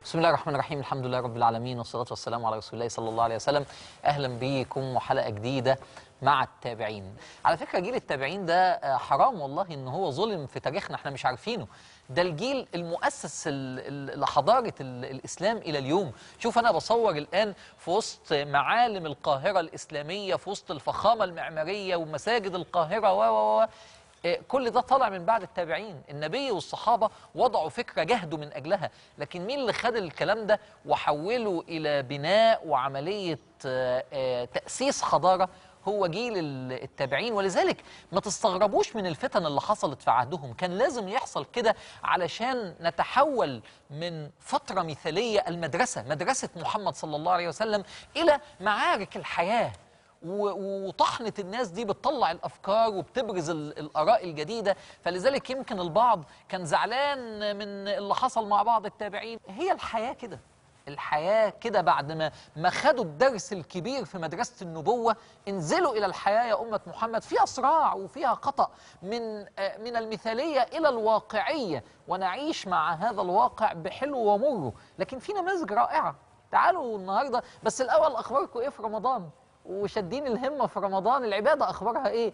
بسم الله الرحمن الرحيم الحمد لله رب العالمين والصلاة والسلام على رسول الله صلى الله عليه وسلم أهلا بكم وحلقة جديدة مع التابعين على فكرة جيل التابعين ده آه، حرام والله إن هو ظلم في تاريخنا احنا مش عارفينه ده الجيل المؤسس ال- ال- لحضارة ال- الإسلام إلى اليوم شوف أنا بصور الآن في وسط معالم القاهرة الإسلامية في وسط الفخامة المعمارية ومساجد القاهرة و و و إيه، كل ده طالع من بعد التابعين النبي والصحابة وضعوا فكرة جهدوا من أجلها لكن مين اللي خد الكلام ده وحوله إلى بناء وعملية آه، آه، تأسيس حضارة هو جيل ال- التابعين ولذلك ما تستغربوش من الفتن اللي حصلت في عهدهم كان لازم يحصل كده علشان نتحول من فترة مثالية المدرسة مدرسة محمد صلى الله عليه وسلم إلى معارك الحياة و- وطحنة الناس دي بتطلع الأفكار وبتبرز ال- الآراء الجديدة فلذلك يمكن البعض كان زعلان من اللي حصل مع بعض التابعين هي الحياة كده الحياة كده بعد ما ما خدوا الدرس الكبير في مدرسة النبوة انزلوا إلى الحياة يا أمة محمد فيها صراع وفيها خطأ من آه، من المثالية إلى الواقعية ونعيش مع هذا الواقع بحلو ومره لكن في نماذج رائعة تعالوا النهارده بس الاول اخباركم ايه في رمضان وشادين الهمه في رمضان العباده اخبارها ايه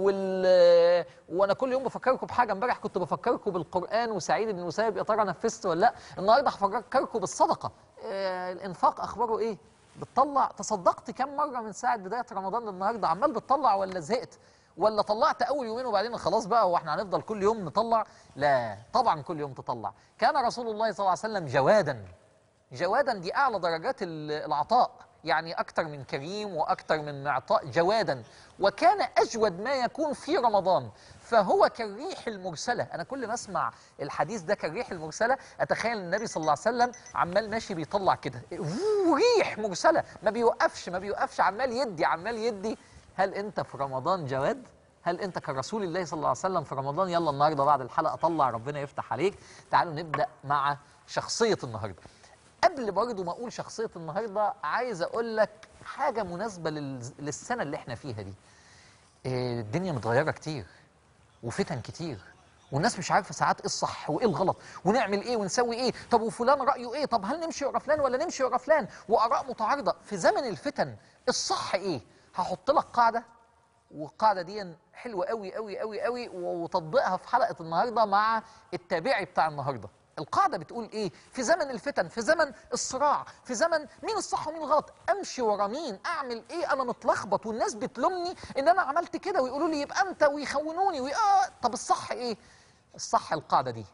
وال وانا كل يوم بفكركم بحاجه امبارح كنت بفكركم بالقران وسعيد بن المسيب يا ترى نفذت ولا لا النهارده هفكركم بالصدقه آه الانفاق اخباره ايه بتطلع تصدقت كم مره من ساعه بدايه رمضان للنهارده عمال بتطلع ولا زهقت ولا طلعت اول يومين وبعدين خلاص بقى واحنا هنفضل كل يوم نطلع لا طبعا كل يوم تطلع كان رسول الله صلى الله عليه وسلم جوادا جوادا دي اعلى درجات ال- العطاء يعني اكتر من كريم واكتر من معطاء جوادا وكان اجود ما يكون في رمضان فهو كالريح المرسله انا كل ما اسمع الحديث ده كالريح المرسله اتخيل النبي صلى الله عليه وسلم عمال ماشي بيطلع كده فو، ريح مرسله ما بيوقفش ما بيوقفش عمال يدي عمال يدي هل انت في رمضان جواد هل انت كرسول الله صلى الله عليه وسلم في رمضان يلا النهارده بعد الحلقه طلع ربنا يفتح عليك تعالوا نبدا مع شخصيه النهارده قبل برضه ما اقول شخصيه النهارده عايز اقول لك حاجه مناسبه لل- للسنه اللي احنا فيها دي إيه، الدنيا متغيره كتير وفتن كتير والناس مش عارفه ساعات ايه الصح وايه الغلط ونعمل ايه ونسوي ايه طب وفلان رايه ايه طب هل نمشي ورا فلان ولا نمشي ورا فلان واراء متعارضه في زمن الفتن الصح ايه هحط لك قاعده والقاعده دي حلوه قوي قوي قوي قوي وتطبيقها في حلقه النهارده مع التابعي بتاع النهارده القاعده بتقول ايه في زمن الفتن في زمن الصراع في زمن مين الصح ومين الغلط امشي ورا مين اعمل ايه انا متلخبط والناس بتلومني ان انا عملت كده ويقولوا لي يبقى انت ويخونوني وي... آه طب الصح ايه الصح القاعده دي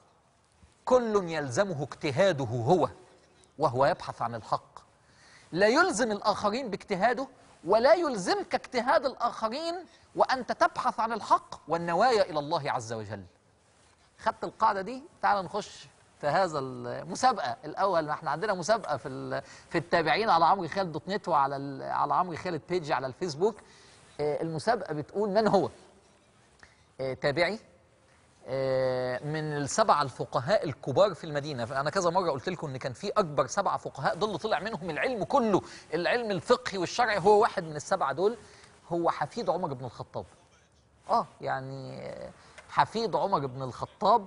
كل يلزمه اجتهاده هو وهو يبحث عن الحق لا يلزم الآخرين باجتهاده ولا يلزمك اجتهاد الآخرين وأنت تبحث عن الحق والنوايا إلى الله عز وجل خدت القاعدة دي تعال نخش في هذا المسابقة الأول احنا عندنا مسابقة في ال- في التابعين على عمرو خالد دوت نت وعلى ال- على عمرو خالد بيج على الفيسبوك آه، المسابقة بتقول من هو آه، تابعي آه، من السبعة الفقهاء الكبار في المدينة أنا كذا مرة قلت لكم إن كان في أكبر سبعة فقهاء دول اللي طلع منهم العلم كله العلم الفقهي والشرعي هو واحد من السبعة دول هو حفيد عمر بن الخطاب آه يعني آه، حفيد عمر بن الخطاب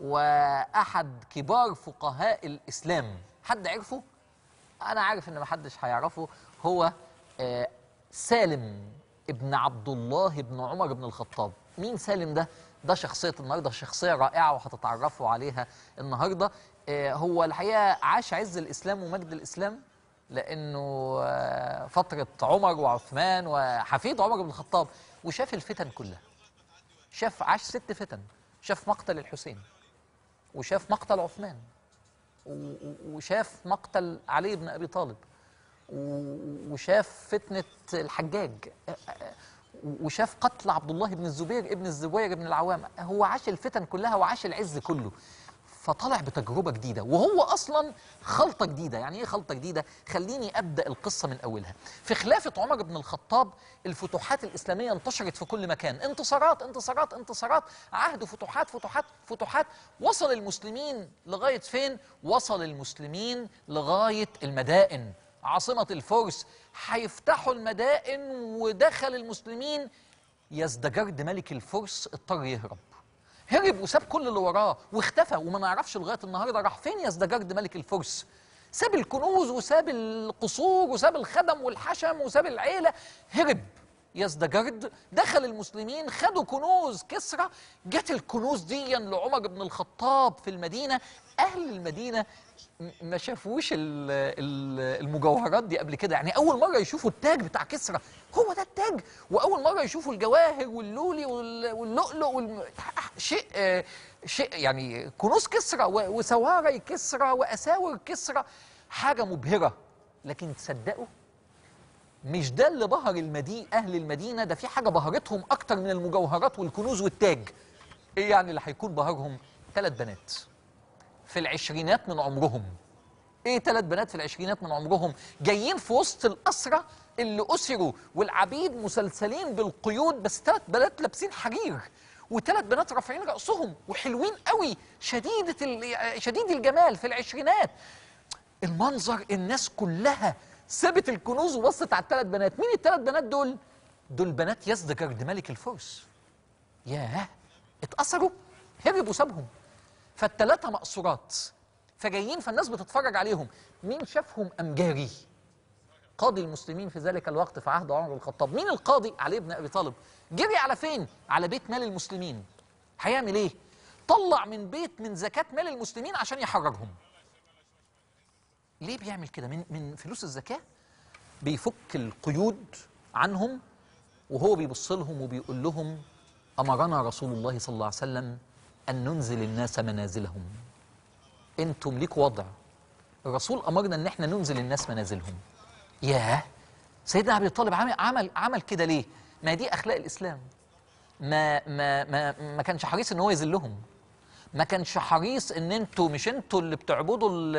وأحد كبار فقهاء الإسلام حد عرفه؟ أنا عارف إن محدش هيعرفه هو آه، سالم ابن عبد الله بن عمر بن الخطاب مين سالم ده؟ ده شخصية النهاردة شخصية رائعة وهتتعرفوا عليها النهاردة آه، هو الحقيقة عاش عز الإسلام ومجد الإسلام لأنه آه، فترة عمر وعثمان وحفيد عمر بن الخطاب وشاف الفتن كلها شاف عاش ست فتن شاف مقتل الحسين وشاف مقتل عثمان و- و- وشاف مقتل علي بن ابي طالب و- وشاف فتنه الحجاج وشاف قتل عبد الله بن الزبير ابن الزبير بن العوام هو عاش الفتن كلها وعاش العز كله فطلع بتجربه جديده وهو اصلا خلطه جديده يعني ايه خلطه جديده خليني ابدا القصه من اولها في خلافه عمر بن الخطاب الفتوحات الاسلاميه انتشرت في كل مكان انتصارات انتصارات انتصارات عهد فتوحات فتوحات فتوحات وصل المسلمين لغايه فين وصل المسلمين لغايه المدائن عاصمه الفرس هيفتحوا المدائن ودخل المسلمين يزدجرد ملك الفرس اضطر يهرب هرب وساب كل اللي وراه واختفى وما نعرفش لغايه النهارده راح فين يزدجرد ملك الفرس ساب الكنوز وساب القصور وساب الخدم والحشم وساب العيله هرب يزدجرد دخل المسلمين خدوا كنوز كسرى جت الكنوز دي لعمر بن الخطاب في المدينه اهل المدينه م- ما شافوش ال- ال- المجوهرات دي قبل كده يعني اول مره يشوفوا التاج بتاع كسرى هو ده التاج واول مره يشوفوا الجواهر واللولي وال- واللؤلؤ والم... شيء آه، شيء يعني كنوز كسرى و- وسواري كسرى واساور كسرى حاجه مبهره لكن تصدقوا مش ده اللي بهر المدينة أهل المدينة ده في حاجة بهرتهم أكتر من المجوهرات والكنوز والتاج إيه يعني اللي هيكون بهرهم ثلاث بنات في العشرينات من عمرهم ايه ثلاث بنات في العشرينات من عمرهم جايين في وسط الأسرة اللي أسروا والعبيد مسلسلين بالقيود بس ثلاث بنات لابسين حرير وثلاث بنات رافعين رأسهم وحلوين قوي شديدة ال- شديد الجمال في العشرينات المنظر الناس كلها سابت الكنوز وبصت على الثلاث بنات مين الثلاث بنات دول دول بنات يزدجرد ملك الفرس ياه اتأثروا هربوا سابهم فالثلاثة مقصورات فجايين فالناس بتتفرج عليهم مين شافهم أم جاري قاضي المسلمين في ذلك الوقت في عهد عمر بن الخطاب مين القاضي علي بن أبي طالب جري على فين على بيت مال المسلمين هيعمل ايه طلع من بيت من زكاة مال المسلمين عشان يحررهم ليه بيعمل كده من من فلوس الزكاه بيفك القيود عنهم وهو بيبص لهم وبيقول لهم امرنا رسول الله صلى الله عليه وسلم ان ننزل الناس منازلهم انتم ليكوا وضع الرسول امرنا ان احنا ننزل الناس منازلهم ياه سيدنا ابي طالب عمل عمل عمل كده ليه ما دي اخلاق الاسلام ما ما ما ما كانش حريص ان هو يذلهم ما كانش حريص ان انتوا مش انتوا اللي بتعبدوا ال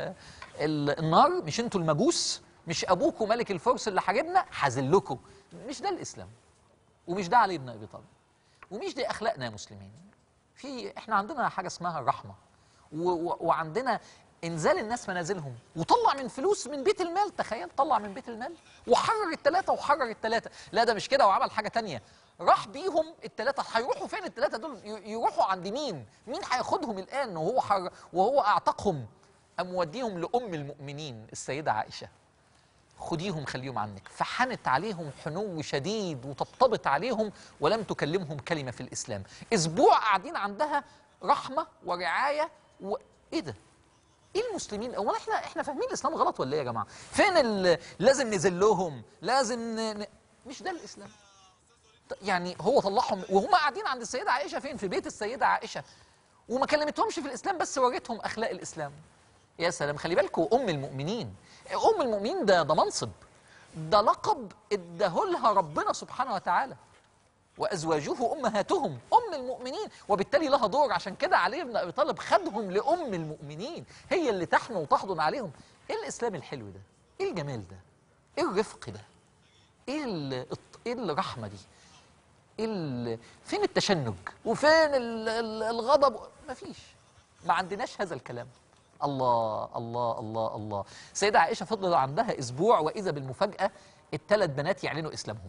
ال النار مش انتوا المجوس مش ابوكم ملك الفرس اللي حاربنا هذلكم مش ده الاسلام ومش ده علي بن ابي طالب ومش دي اخلاقنا يا مسلمين في احنا عندنا حاجه اسمها الرحمه و و وعندنا انزال الناس منازلهم وطلع من فلوس من بيت المال تخيل طلع من بيت المال وحرر الثلاثه وحرر الثلاثه لا ده مش كده وعمل حاجه تانية راح بيهم الثلاثه هيروحوا فين الثلاثه دول ي- يروحوا عند مين مين هياخدهم الان وهو حر وهو اعتقهم ام موديهم لام المؤمنين السيده عائشه خديهم خليهم عنك فحنت عليهم حنو شديد وطبطبت عليهم ولم تكلمهم كلمة في الإسلام أسبوع قاعدين عندها رحمة ورعاية و... إيه ده؟ ايه المسلمين هو احنا احنا فاهمين الاسلام غلط ولا ايه يا جماعه فين ال... لازم نذلهم لازم ن... ن... مش ده الاسلام ط- يعني هو طلعهم وهم قاعدين عند السيده عائشه فين في بيت السيده عائشه وما كلمتهمش في الاسلام بس وريتهم اخلاق الاسلام يا سلام خلي بالكم ام المؤمنين ام المؤمنين ده ده منصب ده لقب اداهولها ربنا سبحانه وتعالى وازواجه امهاتهم ام المؤمنين وبالتالي لها دور عشان كده علي بن ابي طالب خدهم لام المؤمنين هي اللي تحمي وتحضن عليهم ايه الاسلام الحلو ده ايه الجمال ده ايه الرفق ده ايه ال- الط- ايه الرحمه دي ايه ال- فين التشنج وفين ال- ال- الغضب مفيش ما عندناش هذا الكلام الله الله الله الله سيدة عائشة فضل عندها أسبوع وإذا بالمفاجأة الثلاث بنات يعلنوا إسلامهم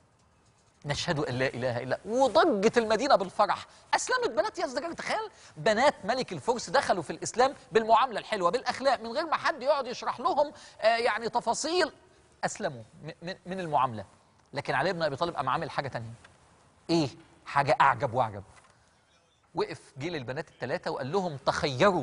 نشهد ان لا اله الا وضجت المدينه بالفرح اسلمت بنات يزدجر تخيل بنات ملك الفرس دخلوا في الاسلام بالمعامله الحلوه بالاخلاق من غير ما حد يقعد يشرح لهم آه يعني تفاصيل اسلموا م- من- من المعامله لكن علي بن ابي طالب قام عامل حاجه تانية ايه حاجه اعجب واعجب وقف جيل البنات الثلاثه وقال لهم تخيروا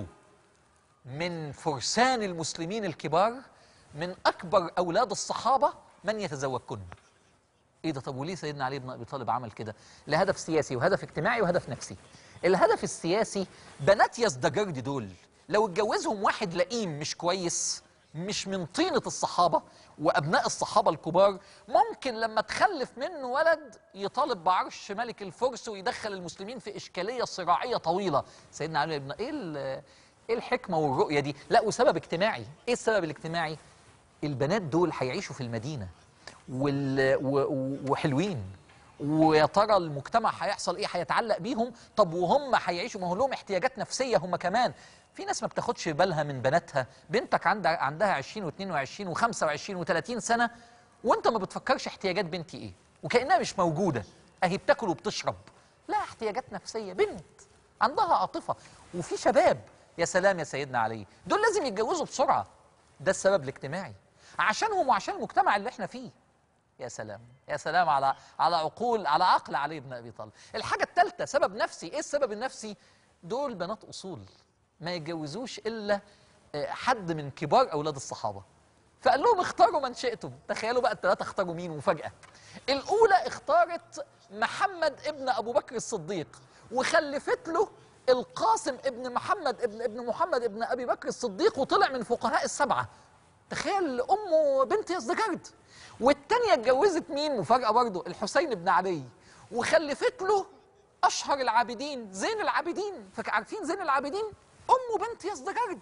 من فرسان المسلمين الكبار من اكبر اولاد الصحابه من يتزوجكن ايه ده طب وليه سيدنا علي بن ابي طالب عمل كده لهدف سياسي وهدف اجتماعي وهدف نفسي الهدف السياسي بنات يزدجرد دول لو اتجوزهم واحد لئيم مش كويس مش من طينة الصحابة وأبناء الصحابة الكبار ممكن لما تخلف منه ولد يطالب بعرش ملك الفرس ويدخل المسلمين في إشكالية صراعية طويلة سيدنا علي بن إيه ال- إيه الحكمة والرؤية دي لا وسبب اجتماعي إيه السبب الاجتماعي البنات دول هيعيشوا في المدينة وال... و... و- وحلوين ويا ترى المجتمع هيحصل ايه هيتعلق بيهم طب وهم هيعيشوا ما هو لهم احتياجات نفسيه هم كمان في ناس ما بتاخدش بالها من بناتها بنتك عندها عندها 20 و22 و25 و30 سنه وانت ما بتفكرش احتياجات بنتي ايه وكانها مش موجوده اهي بتاكل وبتشرب لا احتياجات نفسيه بنت عندها عاطفه وفي شباب يا سلام يا سيدنا علي دول لازم يتجوزوا بسرعه ده السبب الاجتماعي عشانهم وعشان المجتمع اللي احنا فيه يا سلام يا سلام على على عقول على عقل علي بن ابي طالب الحاجه الثالثه سبب نفسي ايه السبب النفسي دول بنات اصول ما يتجوزوش الا آه، حد من كبار اولاد الصحابه فقال لهم اختاروا من شئتم تخيلوا بقى الثلاثه اختاروا مين مفاجاه الاولى اختارت محمد ابن ابو بكر الصديق وخلفت له القاسم ابن محمد ابن ابن محمد ابن ابي بكر الصديق وطلع من فقهاء السبعه تخيل امه بنت يزدجرد والتانية اتجوزت مين مفاجأة برضه الحسين بن علي وخلفت له أشهر العابدين زين العابدين فعارفين زين العابدين أمه بنت يزدجرد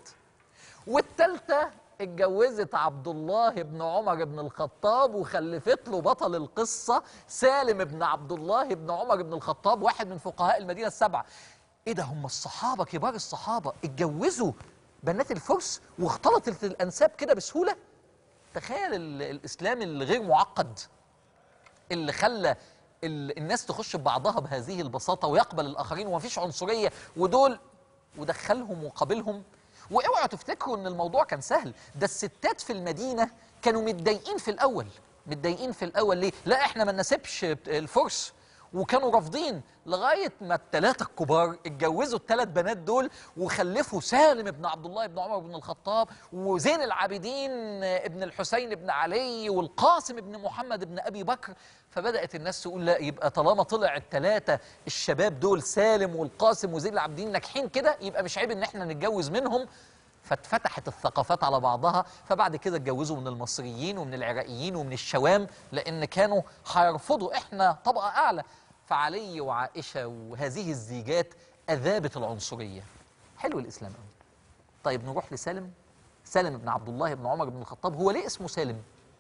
والتالتة اتجوزت عبد الله بن عمر بن الخطاب وخلفت له بطل القصة سالم بن عبد الله بن عمر بن الخطاب واحد من فقهاء المدينة السبعة ايه ده هم الصحابة كبار الصحابة اتجوزوا بنات الفرس واختلطت الأنساب كده بسهولة تخيل ال- الإسلام الغير معقد اللي خلى ال- الناس تخش ببعضها بهذه البساطة ويقبل الآخرين ومفيش عنصرية ودول ودخلهم وقابلهم واوعوا تفتكروا ان الموضوع كان سهل ده الستات في المدينة كانوا متضايقين في الأول متضايقين في الأول ليه؟ لا احنا ما نسيبش الفرس وكانوا رافضين لغاية ما الثلاثة الكبار اتجوزوا الثلاث بنات دول وخلفوا سالم بن عبد الله بن عمر بن الخطاب وزين العابدين ابن الحسين بن علي والقاسم بن محمد بن أبي بكر فبدأت الناس تقول لا يبقى طالما طلع الثلاثة الشباب دول سالم والقاسم وزين العابدين ناجحين كده يبقى مش عيب ان احنا نتجوز منهم فاتفتحت الثقافات على بعضها فبعد كده اتجوزوا من المصريين ومن العراقيين ومن الشوام لان كانوا هيرفضوا احنا طبقه اعلى فعلي وعائشه وهذه الزيجات اذابت العنصريه حلو الاسلام قوي طيب نروح لسالم سالم بن عبد الله بن عمر بن الخطاب هو ليه اسمه سالم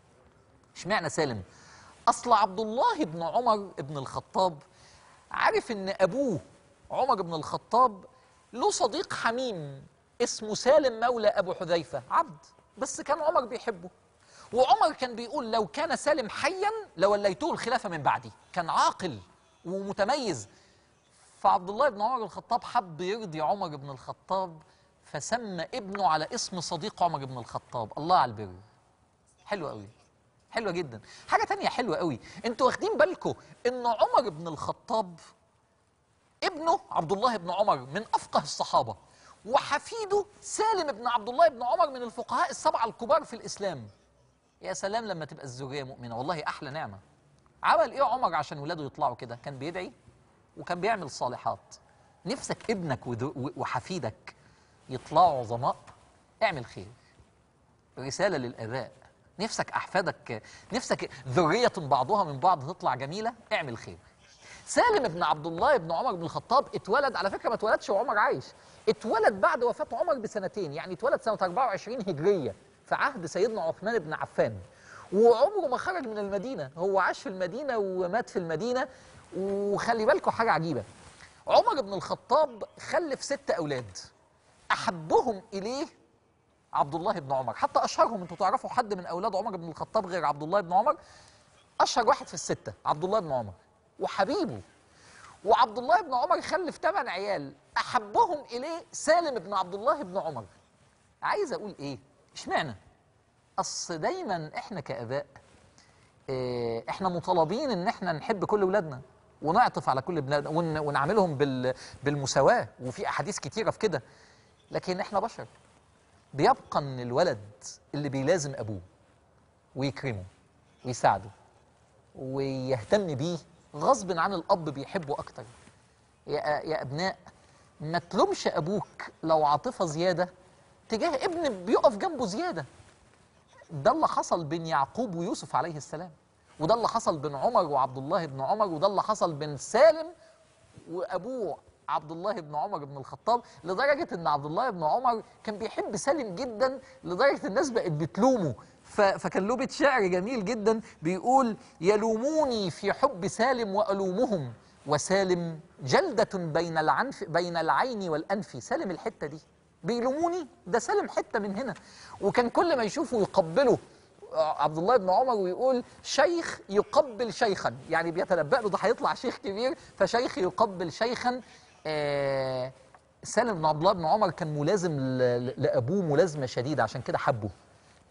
اشمعنى سالم اصل عبد الله بن عمر بن الخطاب عارف ان ابوه عمر بن الخطاب له صديق حميم اسمه سالم مولى ابو حذيفه عبد بس كان عمر بيحبه وعمر كان بيقول لو كان سالم حيا لوليته الخلافه من بعدي كان عاقل ومتميز فعبد الله بن عمر بن الخطاب حب يرضي عمر بن الخطاب فسمى ابنه على اسم صديق عمر بن الخطاب الله على البر حلو قوي حلوه جدا حاجه تانية حلوه قوي انتوا واخدين بالكم ان عمر بن الخطاب ابنه عبد الله بن عمر من افقه الصحابه وحفيده سالم بن عبد الله بن عمر من الفقهاء السبعه الكبار في الاسلام يا سلام لما تبقى الزوجيه مؤمنه والله احلى نعمه عمل ايه عمر عشان ولاده يطلعوا كده كان بيدعي وكان بيعمل صالحات نفسك ابنك ودو- وحفيدك يطلعوا عظماء اعمل خير رساله للاباء نفسك احفادك نفسك ذريه بعضها من بعض تطلع جميله اعمل خير سالم بن عبد الله بن عمر بن الخطاب اتولد على فكره ما اتولدش وعمر عايش اتولد بعد وفاه عمر بسنتين يعني اتولد سنه 24 هجريه في عهد سيدنا عثمان بن عفان وعمره ما خرج من المدينه هو عاش في المدينه ومات في المدينه وخلي بالكم حاجه عجيبه عمر بن الخطاب خلف ست اولاد احبهم اليه عبد الله بن عمر حتى اشهرهم انتوا تعرفوا حد من اولاد عمر بن الخطاب غير عبد الله بن عمر اشهر واحد في السته عبد الله بن عمر وحبيبه وعبد الله بن عمر خلف ثمان عيال احبهم اليه سالم بن عبد الله بن عمر عايز اقول ايه اشمعنى اصل دايما احنا كاباء إيه، احنا مطالبين ان احنا نحب كل اولادنا ونعطف على كل بلادنا ون- ونعاملهم بال بالمساواه وفي احاديث كتيره في كده لكن احنا بشر بيبقى ان الولد اللي بيلازم ابوه ويكرمه ويساعده ويهتم بيه غصب عن الاب بيحبه اكتر يا يا ابناء ما تلومش ابوك لو عاطفه زياده تجاه ابن بيقف جنبه زياده ده اللي حصل بين يعقوب ويوسف عليه السلام وده اللي حصل بين عمر وعبد الله بن عمر وده اللي حصل بين سالم وابوه عبد الله بن عمر بن الخطاب لدرجه ان عبد الله بن عمر كان بيحب سالم جدا لدرجه الناس بقت بتلومه ف- فكان له بيت شعر جميل جدا بيقول يلوموني في حب سالم والومهم وسالم جلدة بين العنف بين العين والأنف سالم الحتة دي بيلوموني ده سالم حتة من هنا وكان كل ما يشوفه يقبله عبد الله بن عمر ويقول شيخ يقبل شيخا يعني بيتنبأ له ده هيطلع شيخ كبير فشيخ يقبل شيخا آه سالم بن عبد الله بن عمر كان ملازم ل- ل- لابوه ملازمه شديده عشان كده حبه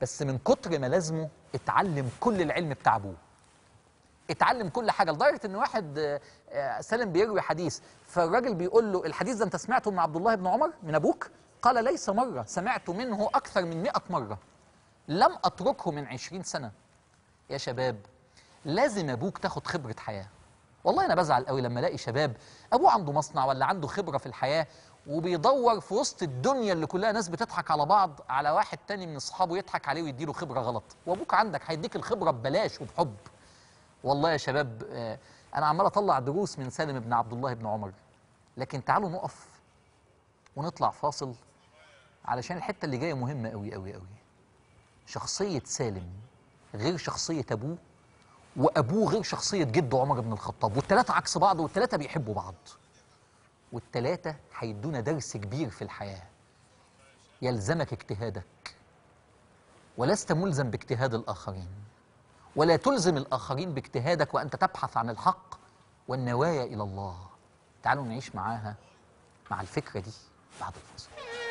بس من كتر ما لازمه اتعلم كل العلم بتاع ابوه اتعلم كل حاجه لدرجه ان واحد آه، آه، سالم بيروي حديث فالراجل بيقول له الحديث ده انت سمعته من عبد الله بن عمر من ابوك قال ليس مره سمعت منه اكثر من مئة مره لم اتركه من عشرين سنه يا شباب لازم ابوك تاخد خبره حياه والله انا بزعل قوي لما الاقي شباب ابوه عنده مصنع ولا عنده خبره في الحياه وبيدور في وسط الدنيا اللي كلها ناس بتضحك على بعض على واحد تاني من اصحابه يضحك عليه ويديله خبره غلط وابوك عندك هيديك الخبره ببلاش وبحب والله يا شباب آه، انا عمال اطلع دروس من سالم بن عبد الله بن عمر لكن تعالوا نقف ونطلع فاصل علشان الحته اللي جايه مهمه قوي قوي قوي شخصيه سالم غير شخصيه ابوه وابوه غير شخصيه جده عمر بن الخطاب والثلاثه عكس بعض والثلاثه بيحبوا بعض والثلاثه هيدونا درس كبير في الحياه يلزمك اجتهادك ولست ملزم باجتهاد الاخرين ولا تلزم الآخرين باجتهادك وأنت تبحث عن الحق والنوايا إلى الله تعالوا نعيش معاها مع الفكرة دي بعد الفاصل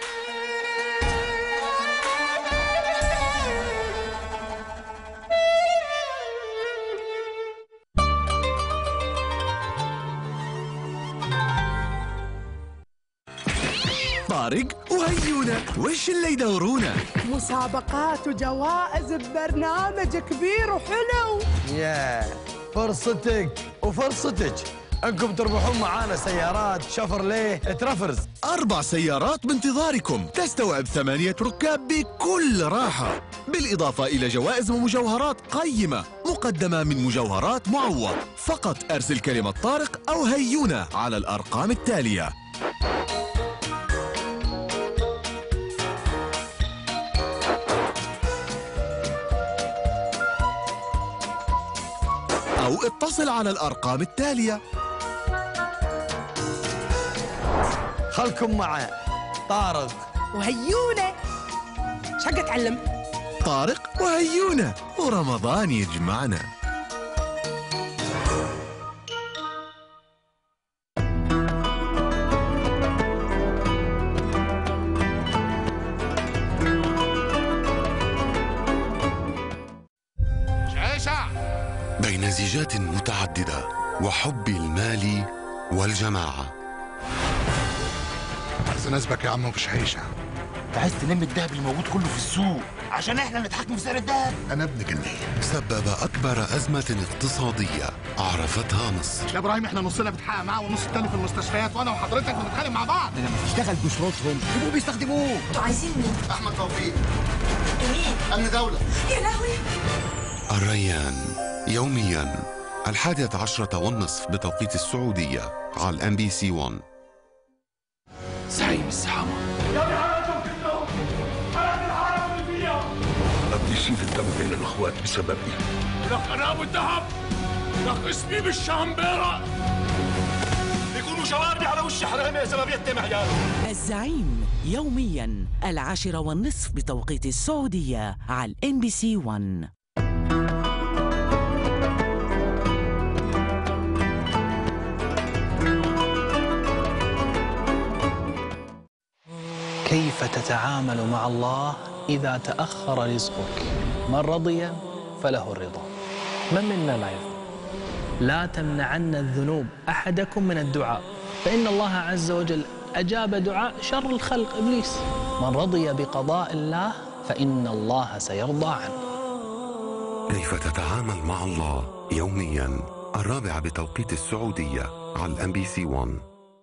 طارق وهيونا وش اللي يدورونا مسابقات وجوائز ببرنامج كبير وحلو يا فرصتك وفرصتك انكم تربحون معانا سيارات شفرليه ترافرز أربع سيارات بانتظاركم تستوعب ثمانية ركاب بكل راحة بالإضافة إلى جوائز ومجوهرات قيمة مقدمة من مجوهرات معوض فقط أرسل كلمة طارق أو هيونا على الأرقام التالية أو اتصل على الأرقام التالية خلكم مع طارق وهيونة شقة اتعلم طارق وهيونا ورمضان يجمعنا بين زيجات متعددة وحب المال والجماعة سنسبك يا عم مفيش عيشة انت عايز تلم الدهب اللي موجود كله في السوق عشان احنا نتحكم في سعر الدهب أنا ابن جنية سبب أكبر أزمة اقتصادية عرفتها مصر يا إبراهيم إحنا نصنا بتحقق معاه والنص التاني في المستشفيات وأنا وحضرتك بنتخانق مع بعض لما تشتغل بشروطهم يبقوا بيستخدموه انتوا عايزين مين؟ أحمد توفيق مين؟ أمن دولة يا لهوي الريان يوميا الحادية عشرة والنصف بتوقيت السعودية على الام بي سي 1 زعيم الزحامة بدي يصير الدم بين الأخوات بسببي الزعيم يوميا العاشرة والنصف بتوقيت السعودية على الام بي سي 1 كيف تتعامل مع الله إذا تأخر رزقك من رضي فله الرضا من منا لا يرضى لا تمنعن الذنوب أحدكم من الدعاء فإن الله عز وجل أجاب دعاء شر الخلق إبليس من رضي بقضاء الله فإن الله سيرضى عنه كيف تتعامل مع الله يوميا الرابعة بتوقيت السعودية على الام بي سي 1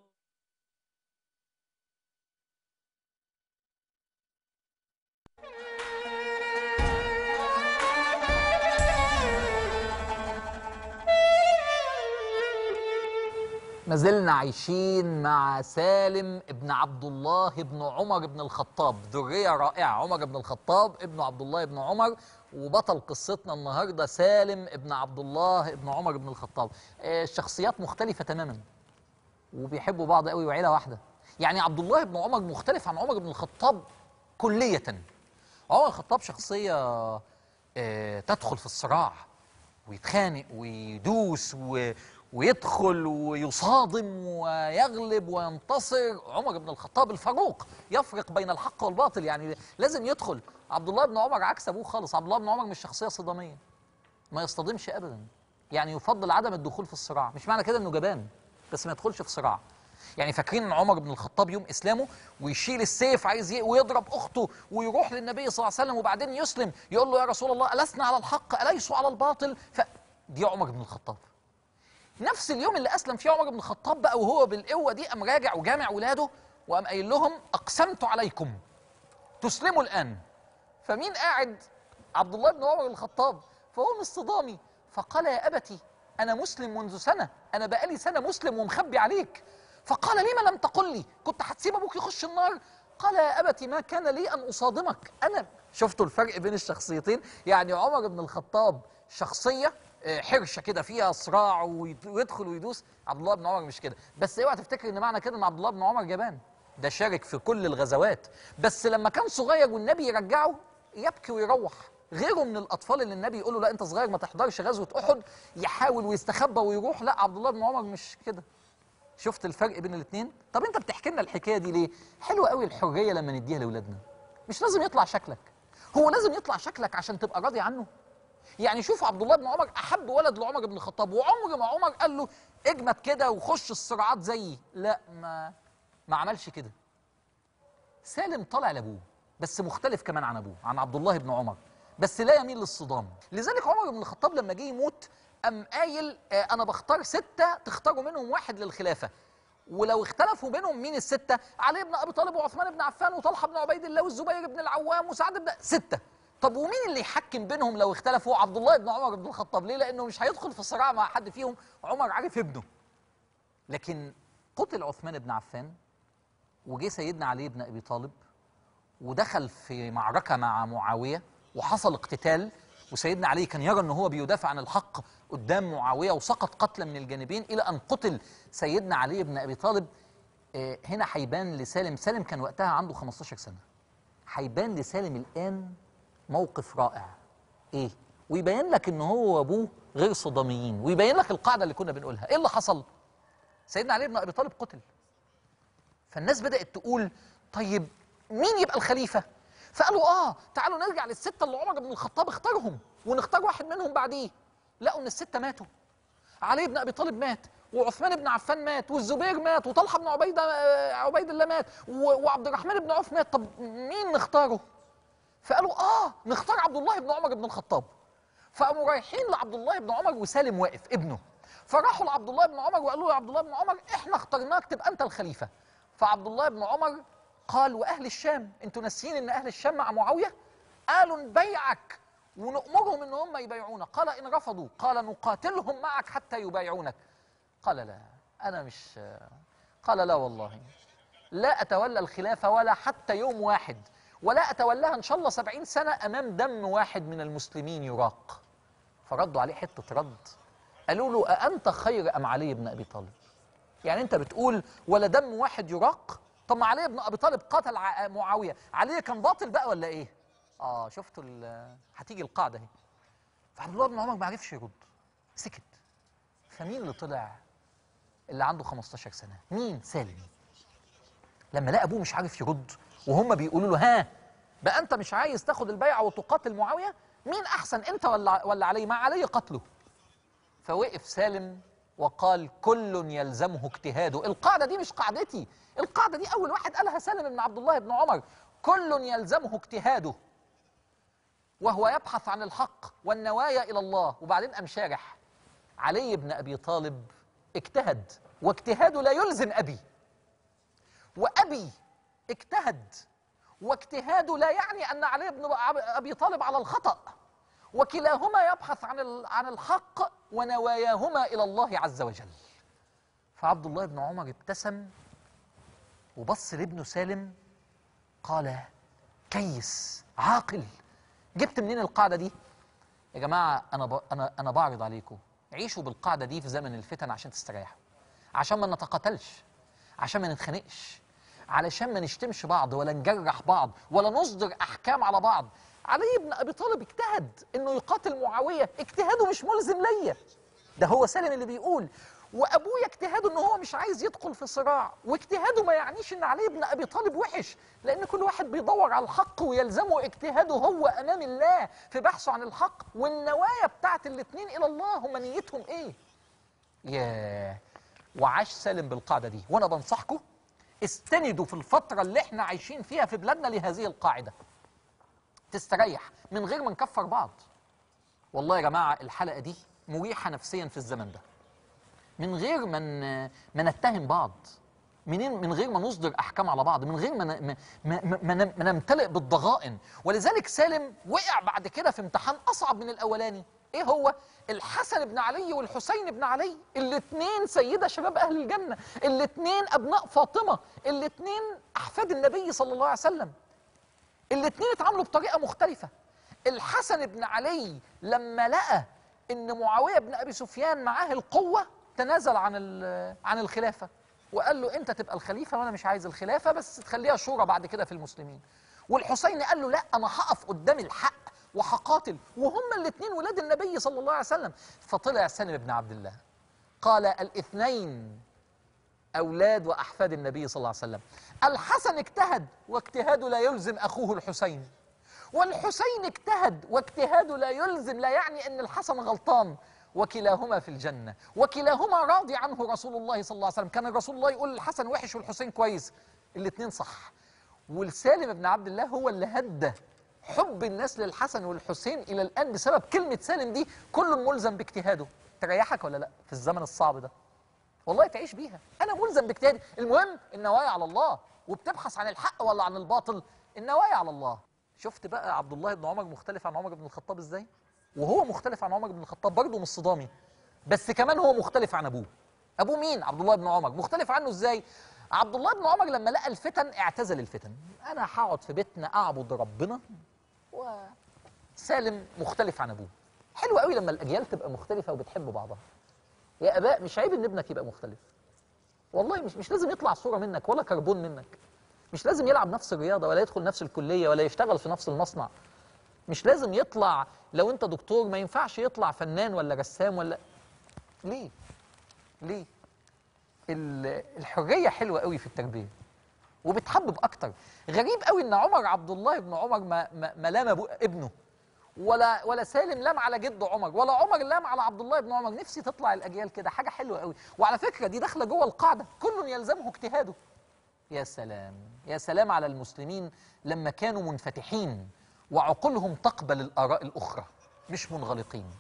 ما زلنا عايشين مع سالم ابن عبد الله ابن عمر بن الخطاب ذرية رائعة عمر بن الخطاب ابن عبد الله بن عمر وبطل قصتنا النهارده سالم ابن عبد الله ابن عمر بن الخطاب آه، شخصيات مختلفة تماما وبيحبوا بعض قوي وعيلة واحدة يعني عبد الله بن عمر مختلف عن عمر بن الخطاب كلية عمر الخطاب شخصية آه، تدخل في الصراع ويتخانق ويدوس و... ويدخل ويصادم ويغلب وينتصر عمر بن الخطاب الفاروق يفرق بين الحق والباطل يعني لازم يدخل عبد الله بن عمر عكس ابوه خالص عبد الله بن عمر مش شخصيه صداميه ما يصطدمش ابدا يعني يفضل عدم الدخول في الصراع مش معنى كده انه جبان بس ما يدخلش في صراع يعني فاكرين ان عمر بن الخطاب يوم اسلامه ويشيل السيف عايز ي- ويضرب اخته ويروح للنبي صلى الله عليه وسلم وبعدين يسلم يقول له يا رسول الله ألسنا على الحق أليسوا على الباطل ف دي عمر بن الخطاب نفس اليوم اللي اسلم فيه عمر بن الخطاب بقى وهو بالقوه دي قام راجع وجامع ولاده وقام قايل لهم اقسمت عليكم تسلموا الان فمين قاعد عبد الله بن عمر بن الخطاب فهو مش صدامي فقال يا ابتي انا مسلم منذ سنه انا بقالي سنه مسلم ومخبي عليك فقال لما لم تقل لي كنت هتسيب ابوك يخش النار قال يا ابتي ما كان لي ان اصادمك انا شفتوا الفرق بين الشخصيتين يعني عمر بن الخطاب شخصيه آه، حرشه كده فيها صراع ويد- ويدخل ويدوس عبد الله بن عمر مش كده بس اوعى تفتكر ان معنى كده ان عبد الله بن عمر جبان ده شارك في كل الغزوات بس لما كان صغير والنبي يرجعه يبكي ويروح غيره من الاطفال اللي النبي يقول له لا انت صغير ما تحضرش غزوه احد يحاول ويستخبى ويروح لا عبد الله بن عمر مش كده شفت الفرق بين الاثنين طب انت بتحكي لنا الحكايه دي ليه حلوه قوي الحريه لما نديها لاولادنا مش لازم يطلع شكلك هو لازم يطلع شكلك عشان تبقى راضي عنه يعني شوف عبد الله بن عمر احب ولد لعمر بن الخطاب وعمر ما عمر قال له اجمد كده وخش الصراعات زيي لا ما ما عملش كده سالم طلع لابوه بس مختلف كمان عن ابوه عن عبد الله بن عمر بس لا يميل للصدام لذلك عمر بن الخطاب لما جه يموت قام قايل آه، انا بختار سته تختاروا منهم واحد للخلافه ولو اختلفوا بينهم مين السته؟ علي بن ابي طالب وعثمان بن عفان وطلحه بن عبيد الله والزبير بن العوام وسعد بن سته طب ومين اللي يحكم بينهم لو اختلفوا؟ عبد الله بن عمر بن الخطاب ليه؟ لانه مش هيدخل في صراع مع حد فيهم عمر عارف ابنه لكن قتل عثمان بن عفان وجه سيدنا علي بن ابي طالب ودخل في معركه مع معاويه وحصل اقتتال وسيدنا علي كان يرى ان هو بيدافع عن الحق قدام معاويه وسقط قتلا من الجانبين الى ان قتل سيدنا علي بن ابي طالب آه، هنا هيبان لسالم سالم كان وقتها عنده 15 سنه هيبان لسالم الان موقف رائع ايه ويبين لك ان هو وابوه غير صداميين ويبين لك القاعده اللي كنا بنقولها ايه اللي حصل سيدنا علي بن ابي طالب قتل فالناس بدات تقول طيب مين يبقى الخليفه فقالوا اه تعالوا نرجع للسته اللي عمر بن الخطاب اختارهم ونختار واحد منهم بعديه لقوا ان السته ماتوا علي بن ابي طالب مات وعثمان بن عفان مات والزبير مات وطلحه بن عبيده آه، عبيد الله مات و- وعبد الرحمن بن عوف مات طب مين نختاره فقالوا اه نختار عبد الله بن عمر بن الخطاب فقاموا رايحين لعبد الله بن عمر وسالم واقف ابنه فراحوا لعبد الله بن عمر وقالوا له يا عبد الله بن عمر احنا اخترناك تبقى انت الخليفه فعبد الله بن عمر قال واهل الشام انتوا ناسيين ان اهل الشام مع معاويه قالوا نبيعك ونأمرهم ان هم يبايعونا قال ان رفضوا قال نقاتلهم معك حتى يبايعونك قال لا انا مش قال لا والله لا أتولى الخلافة ولا حتى يوم واحد ولا أتولاها إن شاء الله سبعين سنة أمام دم واحد من المسلمين يراق فردوا عليه حتة رد قالوا له أأنت خير أم علي بن أبي طالب يعني أنت بتقول ولا دم واحد يراق طب ما علي بن أبي طالب قتل ع- معاوية علي كان باطل بقى ولا إيه آه شفتوا ال- هتيجي القاعدة اهي فعبد الله بن عمر ما عرفش يرد سكت فمين اللي طلع اللي عنده 15 سنة مين سالم لما لقى ابوه مش عارف يرد وهم بيقولوا له ها بقى انت مش عايز تاخد البيعه وتقاتل معاويه مين احسن انت ولا ولا علي ما علي قتله فوقف سالم وقال كل يلزمه اجتهاده القاعده دي مش قاعدتي القاعده دي اول واحد قالها سالم بن عبد الله بن عمر كل يلزمه اجتهاده وهو يبحث عن الحق والنوايا الى الله وبعدين قام شارح علي بن ابي طالب اجتهد واجتهاده لا يلزم ابي وأبي اجتهد واجتهاده لا يعني أن علي بن أبي طالب على الخطأ وكلاهما يبحث عن ال- عن الحق ونواياهما إلى الله عز وجل فعبد الله بن عمر ابتسم وبص لابنه سالم قال كيس عاقل جبت منين القاعدة دي يا جماعة أنا ب... أنا أنا بعرض عليكم عيشوا بالقاعدة دي في زمن الفتن عشان تستريحوا عشان ما نتقاتلش عشان ما نتخانقش علشان ما نشتمش بعض ولا نجرح بعض ولا نصدر احكام على بعض علي بن ابي طالب اجتهد انه يقاتل معاويه اجتهاده مش ملزم ليا ده هو سالم اللي بيقول وابويا اجتهاده ان هو مش عايز يدخل في صراع واجتهاده ما يعنيش ان علي بن ابي طالب وحش لان كل واحد بيدور على الحق ويلزمه اجتهاده هو امام الله في بحثه عن الحق والنوايا بتاعت الاثنين الى الله هم نيتهم ايه ياه وعاش سالم بالقاعده دي وانا بنصحكم استندوا في الفتره اللي احنا عايشين فيها في بلادنا لهذه القاعده تستريح من غير ما نكفر بعض والله يا جماعه الحلقه دي مريحه نفسيا في الزمن ده من غير ما ن- ما نتهم بعض منين من غير ما نصدر احكام على بعض من غير ما ن- ما, ما, ما, ما نم- ما نمتلئ بالضغائن ولذلك سالم وقع بعد كده في امتحان اصعب من الاولاني ايه هو الحسن بن علي والحسين بن علي الاثنين سيده شباب اهل الجنه الاثنين ابناء فاطمه الاثنين احفاد النبي صلى الله عليه وسلم الاثنين اتعاملوا بطريقه مختلفه الحسن بن علي لما لقى ان معاويه بن ابي سفيان معاه القوه تنازل عن ال- عن الخلافه وقال له انت تبقى الخليفه وانا مش عايز الخلافه بس تخليها شورى بعد كده في المسلمين والحسين قال له لا انا هقف قدام الحق وهقاتل وهم الاثنين ولاد النبي صلى الله عليه وسلم فطلع سالم بن عبد الله قال الاثنين أولاد وأحفاد النبي صلى الله عليه وسلم الحسن اجتهد واجتهاده لا يلزم أخوه الحسين والحسين اجتهد واجتهاده لا يلزم لا يعني أن الحسن غلطان وكلاهما في الجنة وكلاهما راضي عنه رسول الله صلى الله عليه وسلم كان رسول الله يقول الحسن وحش والحسين كويس الاثنين صح والسالم بن عبد الله هو اللي هدى حب الناس للحسن والحسين إلى الآن بسبب كلمة سالم دي كل ملزم باجتهاده تريحك ولا لا في الزمن الصعب ده والله تعيش بيها انا ملزم باجتهادي المهم النوايا على الله وبتبحث عن الحق ولا عن الباطل النوايا على الله شفت بقى عبد الله بن عمر مختلف عن عمر بن الخطاب ازاي وهو مختلف عن عمر بن الخطاب برضه مش صدامي بس كمان هو مختلف عن ابوه ابوه مين عبد الله بن عمر مختلف عنه ازاي عبد الله بن عمر لما لقى الفتن اعتزل الفتن انا هقعد في بيتنا اعبد ربنا وسالم مختلف عن ابوه حلو قوي لما الاجيال تبقى مختلفه وبتحب بعضها يا اباء مش عيب ان ابنك يبقى مختلف والله مش مش لازم يطلع صوره منك ولا كربون منك مش لازم يلعب نفس الرياضه ولا يدخل نفس الكليه ولا يشتغل في نفس المصنع مش لازم يطلع لو انت دكتور ما ينفعش يطلع فنان ولا رسام ولا ليه ليه ال- الحريه حلوه قوي في التربيه وبتحبب اكتر غريب قوي ان عمر عبد الله بن عمر ما ما, ما لام أبو- ابنه ولا ولا سالم لام على جده عمر ولا عمر لام على عبد الله بن عمر نفسي تطلع الاجيال كده حاجه حلوه قوي وعلى فكره دي داخله جوه القاعده كل يلزمه اجتهاده يا سلام يا سلام على المسلمين لما كانوا منفتحين وعقولهم تقبل الاراء الاخرى مش منغلقين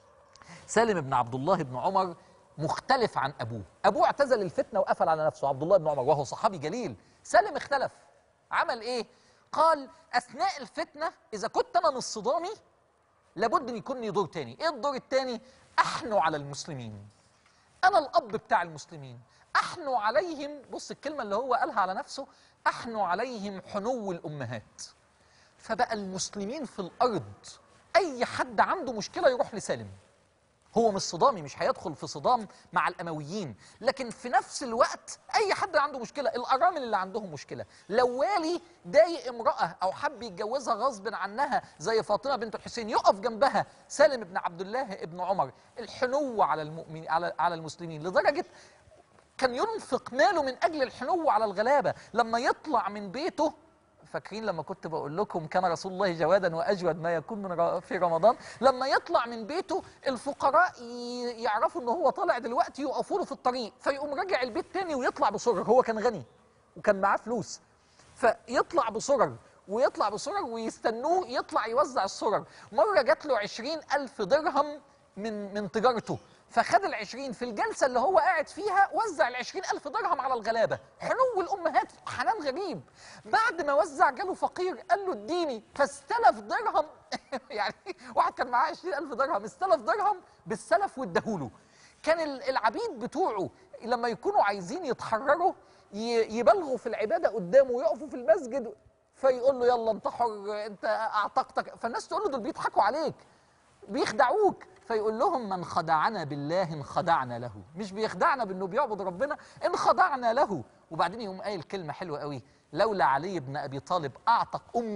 سالم بن عبد الله بن عمر مختلف عن ابوه ابوه اعتزل الفتنه وقفل على نفسه عبد الله بن عمر وهو صحابي جليل سالم اختلف عمل ايه قال اثناء الفتنه اذا كنت انا مش صدامي لابد ان يكون لي دور تاني ايه الدور التاني احنو على المسلمين انا الاب بتاع المسلمين احنو عليهم بص الكلمه اللي هو قالها على نفسه احنو عليهم حنو الامهات فبقى المسلمين في الارض اي حد عنده مشكله يروح لسالم هو مش صدامي مش هيدخل في صدام مع الامويين لكن في نفس الوقت اي حد عنده مشكله الارامل اللي عندهم مشكله لو والي ضايق امراه او حب يتجوزها غصب عنها زي فاطمه بنت الحسين يقف جنبها سالم بن عبد الله ابن عمر الحنو على المؤمن على على المسلمين لدرجه كان ينفق ماله من اجل الحنو على الغلابه لما يطلع من بيته فاكرين لما كنت بقول لكم كان رسول الله جوادا واجود ما يكون من ر- في رمضان لما يطلع من بيته الفقراء ي- يعرفوا ان هو طالع دلوقتي يقفوا له في الطريق فيقوم راجع البيت تاني ويطلع بسرر هو كان غني وكان معاه فلوس فيطلع بسرر ويطلع بسرر ويستنوه يطلع يوزع السرر مرة جات له عشرين ألف درهم من من تجارته فخد العشرين في الجلسة اللي هو قاعد فيها وزع العشرين ألف درهم على الغلابة حنو الأمهات حنان غريب بعد ما وزع جاله فقير قال له اديني فاستلف درهم يعني واحد كان معاه عشرين ألف درهم استلف درهم بالسلف واداهوله كان ال- العبيد بتوعه لما يكونوا عايزين يتحرروا ي- يبالغوا في العبادة قدامه ويقفوا في المسجد فيقول له يلا انت حر انت اعتقتك فالناس تقول له دول بيضحكوا عليك بيخدعوك فيقول لهم من خدعنا بالله انخدعنا له مش بيخدعنا بانه بيعبد ربنا انخدعنا له وبعدين يقوم قايل كلمه حلوه قوي لولا علي بن ابي طالب اعتق امي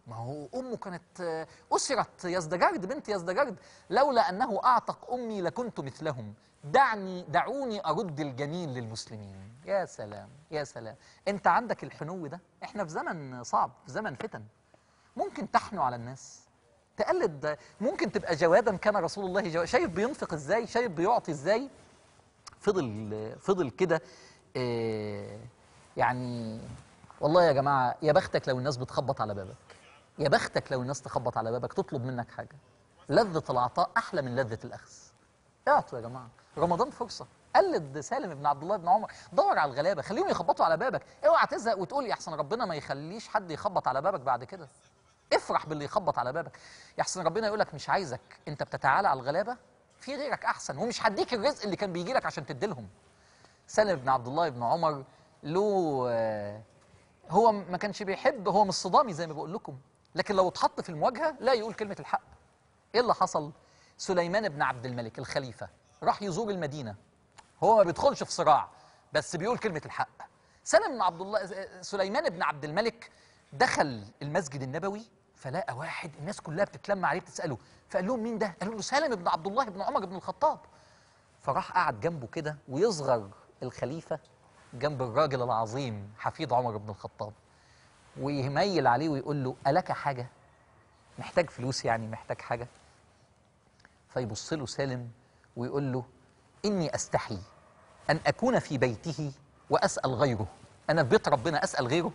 ما هو امه كانت آه، اسرت يزدجرد بنت يزدجرد لولا انه اعتق امي لكنت مثلهم دعني دعوني ارد الجميل للمسلمين يا سلام يا سلام انت عندك الحنو ده احنا في زمن صعب في زمن فتن ممكن تحنو على الناس تقلد ممكن تبقى جوادا كان رسول الله جواد شايف بينفق ازاي شايف بيعطي ازاي فضل فضل كده آه، يعني والله يا جماعه يا بختك لو الناس بتخبط على بابك يا بختك لو الناس تخبط على بابك تطلب منك حاجه لذه العطاء احلى من لذه الاخذ اعطوا يا جماعه رمضان فرصه قلد سالم بن عبد الله بن عمر دور على الغلابه خليهم يخبطوا على بابك اوعى تزهق وتقول يا احسن ربنا ما يخليش حد يخبط على بابك بعد كده افرح باللي يخبط على بابك يا احسن ربنا يقول لك مش عايزك انت بتتعالى على الغلابه في غيرك احسن ومش هديك الرزق اللي كان بيجي لك عشان تديلهم سالم بن عبد الله بن عمر له آه، هو ما كانش بيحب هو مش صدامي زي ما بقول لكم لكن لو اتحط في المواجهه لا يقول كلمه الحق ايه اللي حصل سليمان بن عبد الملك الخليفه راح يزور المدينه هو ما بيدخلش في صراع بس بيقول كلمه الحق سلم بن عبد الله سليمان بن عبد الملك دخل المسجد النبوي فلقى واحد الناس كلها بتتلم عليه بتساله فقال لهم مين ده قالوا له سالم بن عبد الله بن عمر بن الخطاب فراح قعد جنبه كده ويصغر الخليفه جنب الراجل العظيم حفيد عمر بن الخطاب ويميل عليه ويقول له ألك حاجة؟ محتاج فلوس يعني محتاج حاجة؟ فيبص له سالم ويقول له إني أستحي أن أكون في بيته وأسأل غيره أنا في بيت ربنا أسأل غيره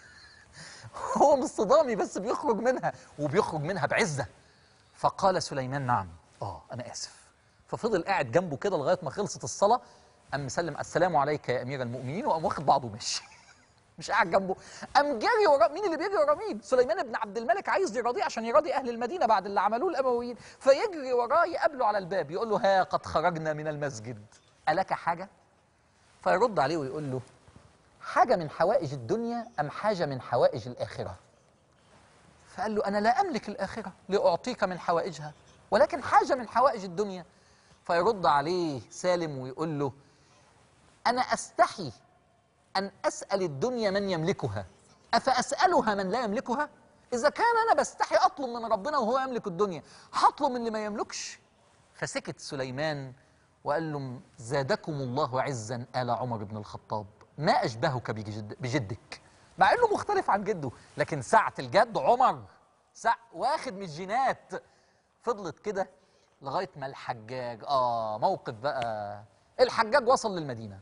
هو مش صدامي بس بيخرج منها وبيخرج منها بعزة فقال سليمان نعم آه أنا آسف ففضل قاعد جنبه كده لغاية ما خلصت الصلاة قام مسلم السلام عليك يا أمير المؤمنين وقام واخد بعضه وماشي مش قاعد جنبه قام جاري وراه مين اللي بيجري وراه مين سليمان بن عبد الملك عايز يراضيه عشان يراضي اهل المدينه بعد اللي عملوه الامويين فيجري وراه يقابله على الباب يقول له ها قد خرجنا من المسجد الك حاجه فيرد عليه ويقول له حاجه من حوائج الدنيا ام حاجه من حوائج الاخره فقال له انا لا املك الاخره لاعطيك من حوائجها ولكن حاجه من حوائج الدنيا فيرد عليه سالم ويقول له انا استحي أن أسأل الدنيا من يملكها أفأسألها من لا يملكها؟ إذا كان أنا بستحي أطلب من ربنا وهو يملك الدنيا هطلب من اللي ما يملكش فسكت سليمان وقال لهم زادكم الله عزا آل عمر بن الخطاب ما أشبهك بجد بجدك مع إنه مختلف عن جده لكن ساعة الجد عمر ساعة واخد من الجينات فضلت كده لغاية ما الحجاج آه موقف بقى الحجاج وصل للمدينة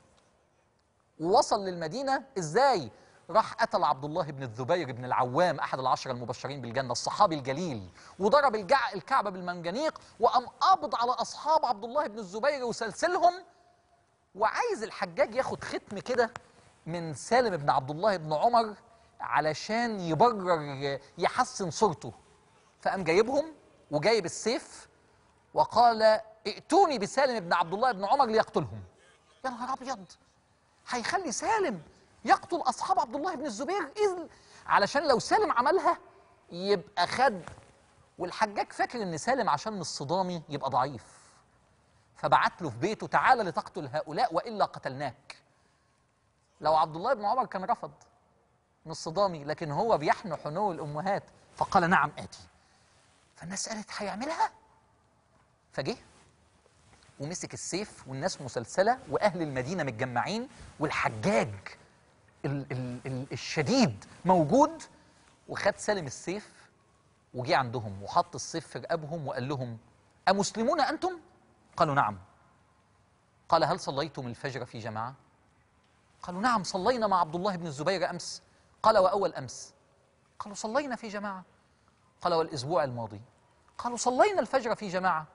ووصل للمدينة ازاي راح قتل عبد الله بن الزبير بن العوام احد العشره المبشرين بالجنه الصحابي الجليل وضرب الجع الكعبه بالمنجنيق وقام قابض على اصحاب عبد الله بن الزبير وسلسلهم وعايز الحجاج ياخد ختم كده من سالم بن عبد الله بن عمر علشان يبرر يحسن صورته فقام جايبهم وجايب السيف وقال ائتوني بسالم بن عبد الله بن عمر ليقتلهم يا نهار ابيض هيخلي سالم يقتل اصحاب عبد الله بن الزبير اذ علشان لو سالم عملها يبقى خد والحجاج فاكر ان سالم عشان مش صدامي يبقى ضعيف فبعت له في بيته تعالى لتقتل هؤلاء والا قتلناك لو عبد الله بن عمر كان رفض مش صدامي لكن هو بيحنو حنو الامهات فقال نعم اتي فالناس قالت هيعملها فجه ومسك السيف والناس مسلسله واهل المدينه متجمعين والحجاج ال ال ال الشديد موجود وخد سالم السيف وجي عندهم وحط السيف في رقابهم وقال لهم أمسلمون أنتم؟ قالوا نعم قال هل صليتم الفجر في جماعة؟ قالوا نعم صلينا مع عبد الله بن الزبير أمس قال وأول أمس قالوا صلينا في جماعة قال والأسبوع الماضي قالوا صلينا الفجر في جماعة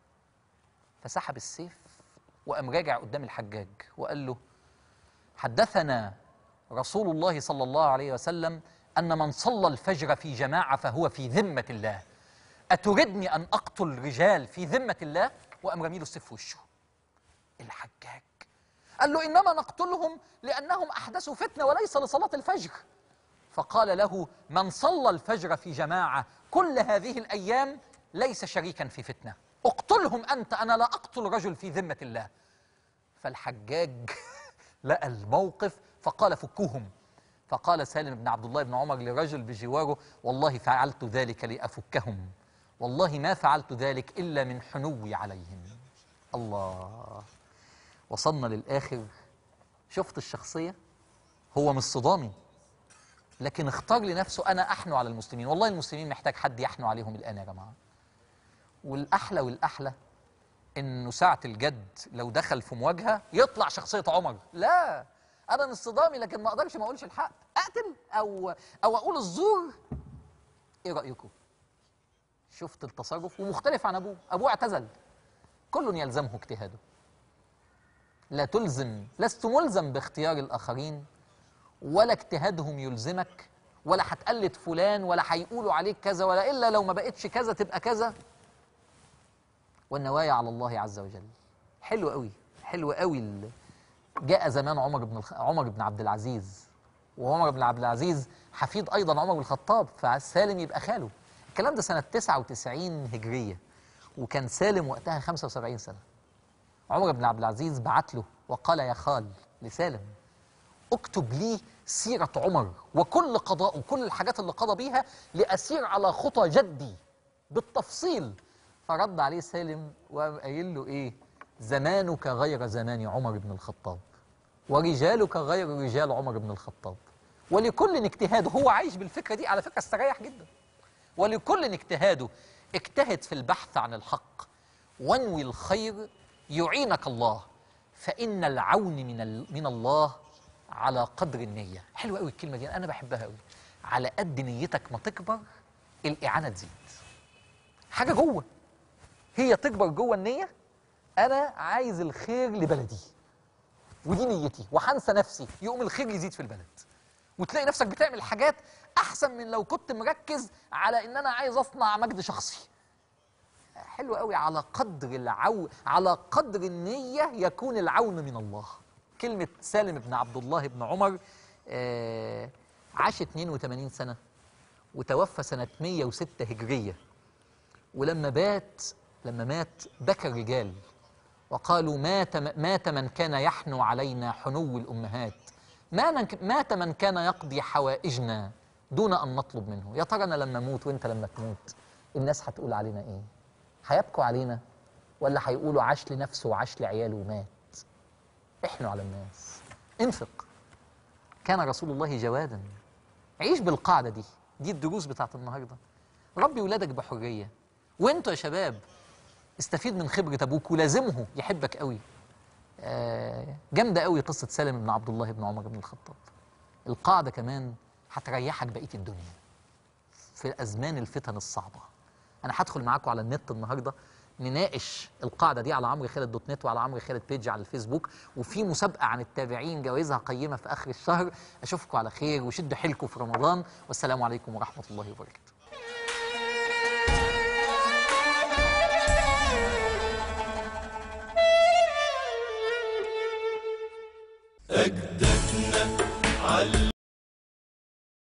فسحب السيف وقام راجع قدام الحجاج وقال له حدثنا رسول الله صلى الله عليه وسلم أن من صلى الفجر في جماعة فهو في ذمة الله أتردني أن أقتل رجال في ذمة الله وقام رميله السيف في وشه الحجاج قال له إنما نقتلهم لأنهم أحدثوا فتنة وليس لصلاة الفجر فقال له من صلى الفجر في جماعة كل هذه الأيام ليس شريكا في فتنة اقتلهم أنت أنا لا أقتل رجل في ذمة الله فالحجاج لقى الموقف فقال فكوهم فقال سالم بن عبد الله بن عمر لرجل بجواره والله فعلت ذلك لأفكهم والله ما فعلت ذلك إلا من حنوي عليهم الله وصلنا للآخر شفت الشخصية هو مش صدامي لكن اختار لنفسه أنا أحنو على المسلمين والله المسلمين محتاج حد يحنو عليهم الآن يا جماعة والأحلى والأحلى إنه ساعة الجد لو دخل في مواجهة يطلع شخصية عمر لا أنا مش صدامي لكن ما أقدرش ما أقولش الحق أقتل أو أو أقول الزور إيه رأيكم؟ شفت التصرف ومختلف عن أبوه أبوه اعتزل كل يلزمه اجتهاده لا تلزم لست ملزم باختيار الآخرين ولا اجتهادهم يلزمك ولا هتقلد فلان ولا هيقولوا عليك كذا ولا إلا لو ما بقتش كذا تبقى كذا والنوايا على الله عز وجل حلو قوي حلو قوي ال- جاء زمان عمر بن الخ... عمر بن عبد العزيز وعمر بن عبد العزيز حفيد ايضا عمر بن الخطاب فسالم يبقى خاله الكلام ده سنه 99 هجريه وكان سالم وقتها 75 سنه عمر بن عبد العزيز بعت له وقال يا خال لسالم اكتب لي سيرة عمر وكل قضاء وكل الحاجات اللي قضى بيها لأسير على خطى جدي بالتفصيل فرد عليه سالم وقام قايل له ايه زمانك غير زمان عمر بن الخطاب ورجالك غير رجال عمر بن الخطاب ولكل اجتهاد هو عايش بالفكرة دي على فكرة استريح جدا ولكل اجتهاده اجتهد في البحث عن الحق وانوي الخير يعينك الله فإن العون من ال- من الله على قدر النية حلوة قوي الكلمة دي أنا بحبها قوي على قد نيتك ما تكبر الإعانة تزيد حاجة جوه هي تكبر جوه النية أنا عايز الخير لبلدي ودي نيتي وهنسى نفسي يقوم الخير يزيد في البلد وتلاقي نفسك بتعمل حاجات أحسن من لو كنت مركز على إن أنا عايز أصنع مجد شخصي حلو قوي على قدر العو على قدر النية يكون العون من الله كلمة سالم بن عبد الله بن عمر آه عاش 82 سنة وتوفى سنة 106 هجرية ولما بات لما مات بكى الرجال وقالوا مات مات من كان يحنو علينا حنو الأمهات ما من مات من كان يقضي حوائجنا دون أن نطلب منه يا ترى أنا لما أموت وأنت لما تموت الناس هتقول علينا إيه هيبكوا علينا ولا هيقولوا عاش لنفسه وعاش لعياله ومات احنوا على الناس انفق كان رسول الله جوادا عيش بالقاعدة دي دي الدروس بتاعت النهاردة ربي ولادك بحرية وانتوا يا شباب استفيد من خبرة أبوك ولازمه يحبك قوي آه جامدة قوي قصة سالم بن عبد الله بن عمر بن الخطاب القاعدة كمان هتريحك بقية الدنيا في أزمان الفتن الصعبة أنا هدخل معاكم على النت النهاردة نناقش القاعدة دي على عمرو خالد دوت نت وعلى عمرو خالد بيج على الفيسبوك وفي مسابقة عن التابعين جوائزها قيمة في آخر الشهر أشوفكم على خير وشدوا حيلكم في رمضان والسلام عليكم ورحمة الله وبركاته أجدادنا علموا